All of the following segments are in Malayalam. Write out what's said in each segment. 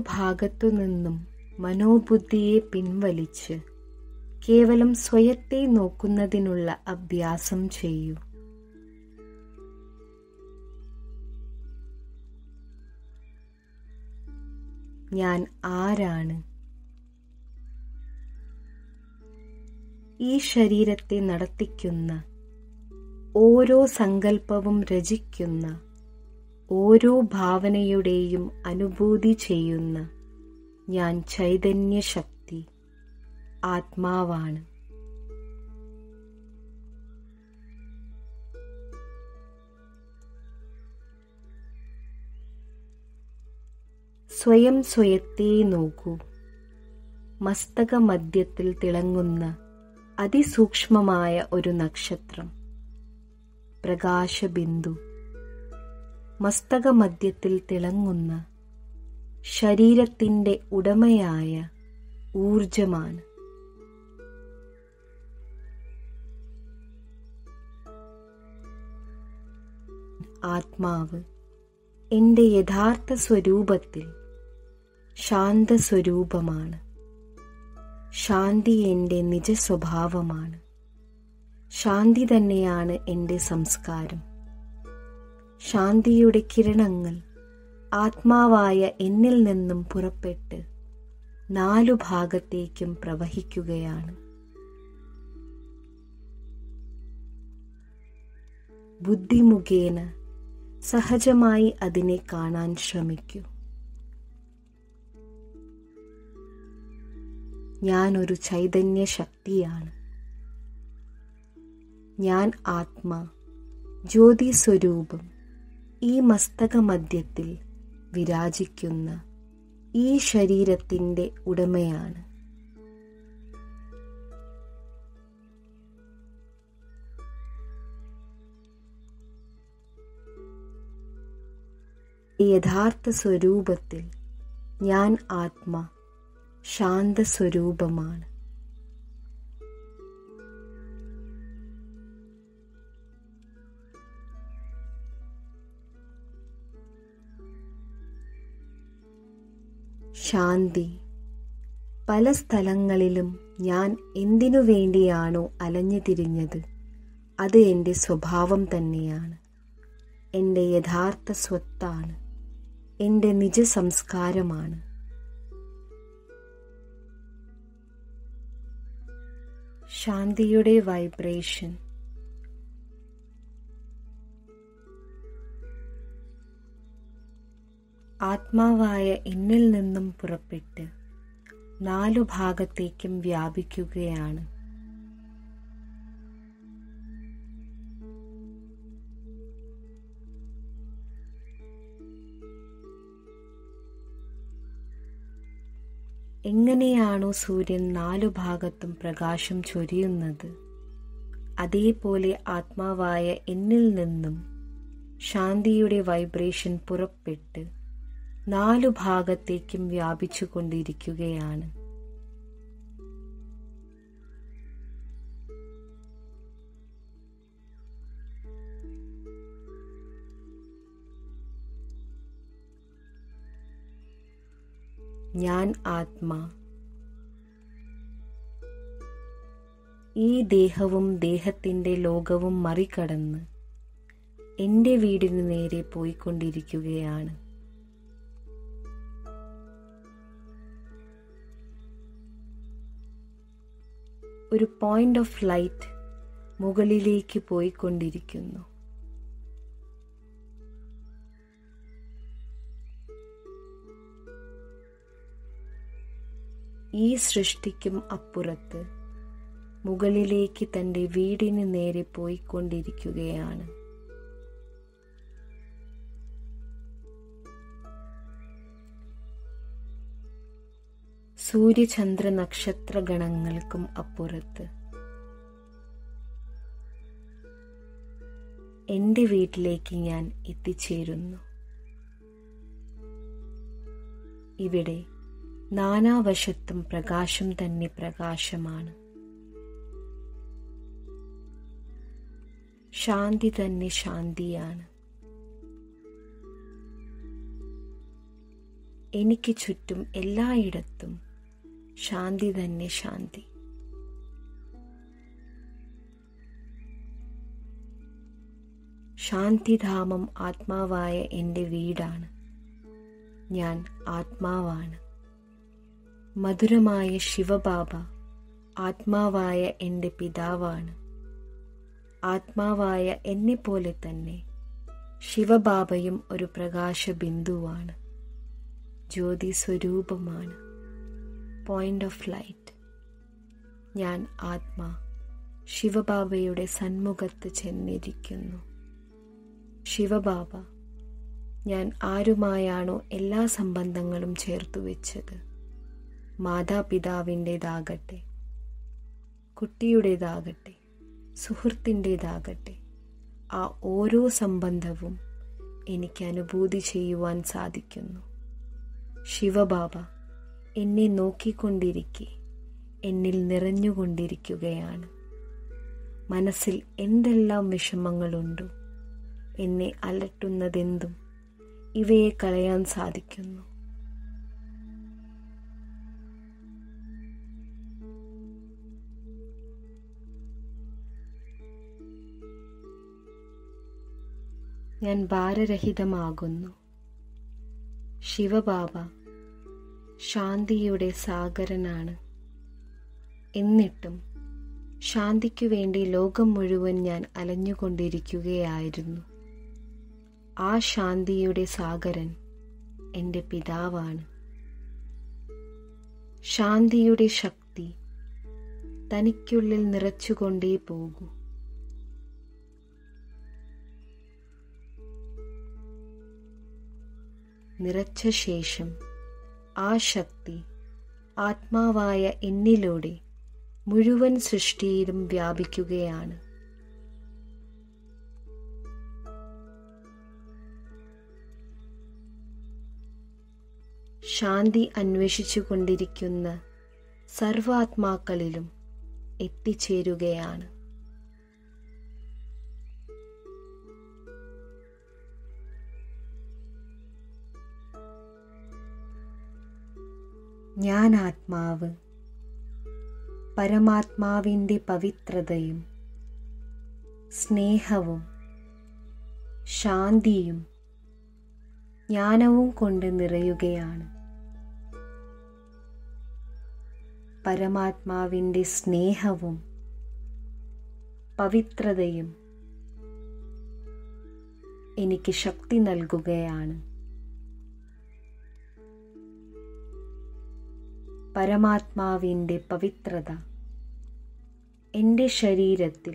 ഭാഗത്തു നിന്നും മനോബുദ്ധിയെ പിൻവലിച്ച് കേവലം സ്വയത്തെ നോക്കുന്നതിനുള്ള അഭ്യാസം ചെയ്യൂ ഞാൻ ആരാണ് ഈ ശരീരത്തെ നടത്തിക്കുന്ന ഓരോ സങ്കല്പവും രചിക്കുന്ന ഓരോ ഭാവനയുടെയും അനുഭൂതി ചെയ്യുന്ന ഞാൻ ചൈതന്യശക്തി ആത്മാവാണ് സ്വയം സ്വയത്തെ നോക്കൂ മസ്തക മധ്യത്തിൽ തിളങ്ങുന്ന അതിസൂക്ഷ്മമായ ഒരു നക്ഷത്രം പ്രകാശബിന്ദു മസ്തക മധ്യത്തിൽ തിളങ്ങുന്ന ശരീരത്തിൻ്റെ ഉടമയായ ഊർജമാണ് ആത്മാവ് എൻ്റെ യഥാർത്ഥ സ്വരൂപത്തിൽ ശാന്തസ്വരൂപമാണ് ശാന്തി എൻ്റെ നിജ സ്വഭാവമാണ് ശാന്തി തന്നെയാണ് എൻ്റെ സംസ്കാരം ശാന്തിയുടെ കിരണങ്ങൾ ആത്മാവായ എന്നിൽ നിന്നും പുറപ്പെട്ട് നാലു ഭാഗത്തേക്കും പ്രവഹിക്കുകയാണ് ബുദ്ധി മുഖേന സഹജമായി അതിനെ കാണാൻ ശ്രമിക്കൂ ഞാനൊരു ചൈതന്യ ശക്തിയാണ് ഞാൻ ആത്മാ ജ്യോതി സ്വരൂപം ഈ മസ്തക മധ്യത്തിൽ വിരാജിക്കുന്ന ഈ ശരീരത്തിൻ്റെ ഉടമയാണ് യഥാർത്ഥ സ്വരൂപത്തിൽ ഞാൻ ആത്മാ ശാന്തസ്വരൂപമാണ് ശാന്തി പല സ്ഥലങ്ങളിലും ഞാൻ എന്തിനു വേണ്ടിയാണോ അലഞ്ഞു തിരിഞ്ഞത് അത് എൻ്റെ സ്വഭാവം തന്നെയാണ് എൻ്റെ യഥാർത്ഥ സ്വത്താണ് എൻ്റെ നിജ സംസ്കാരമാണ് ശാന്തിയുടെ വൈബ്രേഷൻ ആത്മാവായ എന്നിൽ നിന്നും പുറപ്പെട്ട് നാലു ഭാഗത്തേക്കും വ്യാപിക്കുകയാണ് എങ്ങനെയാണോ സൂര്യൻ നാലു ഭാഗത്തും പ്രകാശം ചൊരിയുന്നത് അതേപോലെ ആത്മാവായ എന്നിൽ നിന്നും ശാന്തിയുടെ വൈബ്രേഷൻ പുറപ്പെട്ട് നാലു ഭാഗത്തേക്കും വ്യാപിച്ചു കൊണ്ടിരിക്കുകയാണ് ഞാൻ ആത്മാ ഈ ദേഹവും ദേഹത്തിൻ്റെ ലോകവും മറികടന്ന് എൻ്റെ വീടിന് നേരെ പോയിക്കൊണ്ടിരിക്കുകയാണ് ഒരു പോയിന്റ് ഓഫ് ലൈറ്റ് മുകളിലേക്ക് പോയിക്കൊണ്ടിരിക്കുന്നു ഈ സൃഷ്ടിക്കും അപ്പുറത്ത് മുകളിലേക്ക് തൻ്റെ വീടിന് നേരെ പോയിക്കൊണ്ടിരിക്കുകയാണ് സൂര്യചന്ദ്ര നക്ഷത്ര ഗണങ്ങൾക്കും അപ്പുറത്ത് എൻ്റെ വീട്ടിലേക്ക് ഞാൻ എത്തിച്ചേരുന്നു ഇവിടെ നാനാവശത്തും പ്രകാശം തന്നെ പ്രകാശമാണ് ശാന്തി തന്നെ ശാന്തിയാണ് എനിക്ക് ചുറ്റും എല്ലായിടത്തും ശാന്തി തന്നെ ശാന്തി ശാന്തിധാമം ആത്മാവായ എൻ്റെ വീടാണ് ഞാൻ ആത്മാവാണ് മധുരമായ ശിവബാബ ആത്മാവായ എൻ്റെ പിതാവാണ് ആത്മാവായ എന്നെപ്പോലെ തന്നെ ശിവബാബയും ഒരു പ്രകാശ ബിന്ദുവാണ് ജ്യോതി സ്വരൂപമാണ് പോയിന്റ് ഓഫ് ലൈറ്റ് ഞാൻ ആത്മാ ശിവബാബയുടെ സന്മുഖത്ത് ചെന്നിരിക്കുന്നു ശിവബാബ ഞാൻ ആരുമായാണോ എല്ലാ സംബന്ധങ്ങളും ചേർത്തു വെച്ചത് മാതാപിതാവിൻ്റെതാകട്ടെ കുട്ടിയുടേതാകട്ടെ സുഹൃത്തിൻ്റെതാകട്ടെ ആ ഓരോ സംബന്ധവും എനിക്ക് അനുഭൂതി ചെയ്യുവാൻ സാധിക്കുന്നു ശിവബാബ എന്നെ നോക്കിക്കൊണ്ടിരിക്കെ എന്നിൽ നിറഞ്ഞുകൊണ്ടിരിക്കുകയാണ് മനസ്സിൽ എന്തെല്ലാം വിഷമങ്ങളുണ്ടോ എന്നെ അലട്ടുന്നതെന്തും ഇവയെ കളയാൻ സാധിക്കുന്നു ഞാൻ ഭാരരഹിതമാകുന്നു ശിവബാബ ശാന്തിയുടെ സാഗരനാണ് എന്നിട്ടും ശാന്തിക്കു വേണ്ടി ലോകം മുഴുവൻ ഞാൻ അലഞ്ഞുകൊണ്ടിരിക്കുകയായിരുന്നു ആ ശാന്തിയുടെ സാഗരൻ എൻ്റെ പിതാവാണ് ശാന്തിയുടെ ശക്തി തനിക്കുള്ളിൽ നിറച്ചുകൊണ്ടേ പോകൂ നിറച്ച ശേഷം ആ ശക്തി ആത്മാവായ എന്നിലൂടെ മുഴുവൻ സൃഷ്ടിയിലും വ്യാപിക്കുകയാണ് ശാന്തി അന്വേഷിച്ചു കൊണ്ടിരിക്കുന്ന സർവാത്മാക്കളിലും എത്തിച്ചേരുകയാണ് ഞാൻ ആത്മാവ് പരമാത്മാവിൻ്റെ പവിത്രതയും സ്നേഹവും ശാന്തിയും ജ്ഞാനവും കൊണ്ട് നിറയുകയാണ് പരമാത്മാവിൻ്റെ സ്നേഹവും പവിത്രതയും എനിക്ക് ശക്തി നൽകുകയാണ് പരമാത്മാവിൻ്റെ പവിത്രത എൻ്റെ ശരീരത്തിൽ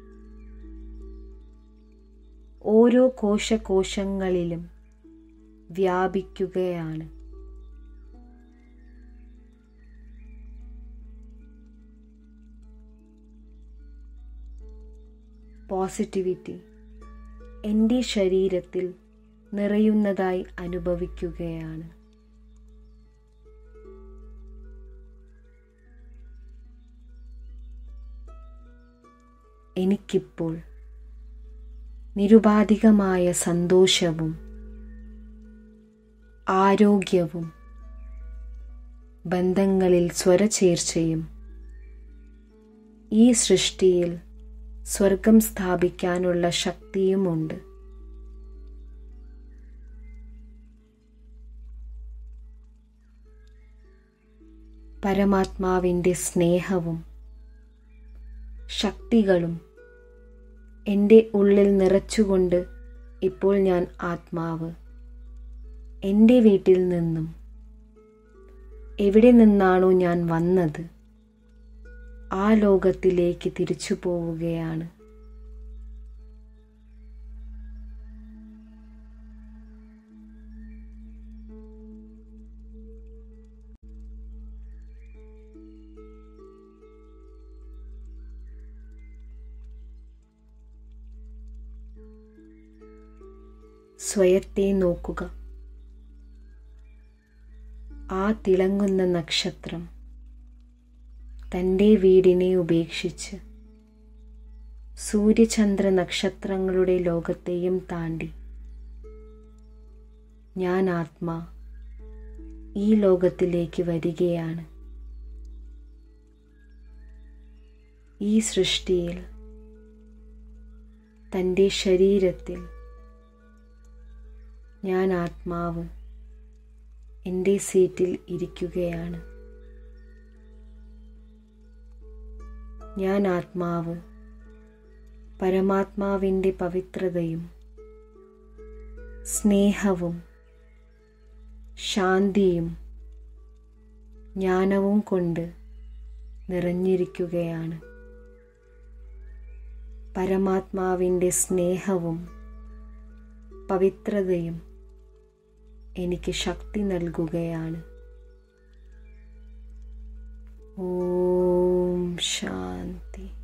ഓരോ കോശകോശങ്ങളിലും വ്യാപിക്കുകയാണ് പോസിറ്റിവിറ്റി എൻ്റെ ശരീരത്തിൽ നിറയുന്നതായി അനുഭവിക്കുകയാണ് എനിക്കിപ്പോൾ നിരുപാധികമായ സന്തോഷവും ആരോഗ്യവും ബന്ധങ്ങളിൽ സ്വരചേർച്ചയും ഈ സൃഷ്ടിയിൽ സ്വർഗം സ്ഥാപിക്കാനുള്ള ശക്തിയുമുണ്ട് പരമാത്മാവിൻ്റെ സ്നേഹവും ശക്തികളും എൻ്റെ ഉള്ളിൽ നിറച്ചുകൊണ്ട് ഇപ്പോൾ ഞാൻ ആത്മാവ് എൻ്റെ വീട്ടിൽ നിന്നും എവിടെ നിന്നാണോ ഞാൻ വന്നത് ആ ലോകത്തിലേക്ക് തിരിച്ചു പോവുകയാണ് സ്വയത്തെ നോക്കുക ആ തിളങ്ങുന്ന നക്ഷത്രം തൻ്റെ വീടിനെ ഉപേക്ഷിച്ച് സൂര്യചന്ദ്ര നക്ഷത്രങ്ങളുടെ ലോകത്തെയും താണ്ടി ഞാൻ ആത്മാ ഈ ലോകത്തിലേക്ക് വരികയാണ് ഈ സൃഷ്ടിയിൽ തൻ്റെ ശരീരത്തിൽ ഞാൻ ആത്മാവ് എൻ്റെ സീറ്റിൽ ഇരിക്കുകയാണ് ഞാൻ ആത്മാവ് പരമാത്മാവിൻ്റെ പവിത്രതയും സ്നേഹവും ശാന്തിയും ജ്ഞാനവും കൊണ്ട് നിറഞ്ഞിരിക്കുകയാണ് പരമാത്മാവിൻ്റെ സ്നേഹവും പവിത്രതയും എനിക്ക് ശക്തി നൽകുകയാണ് ഓം ശാന്തി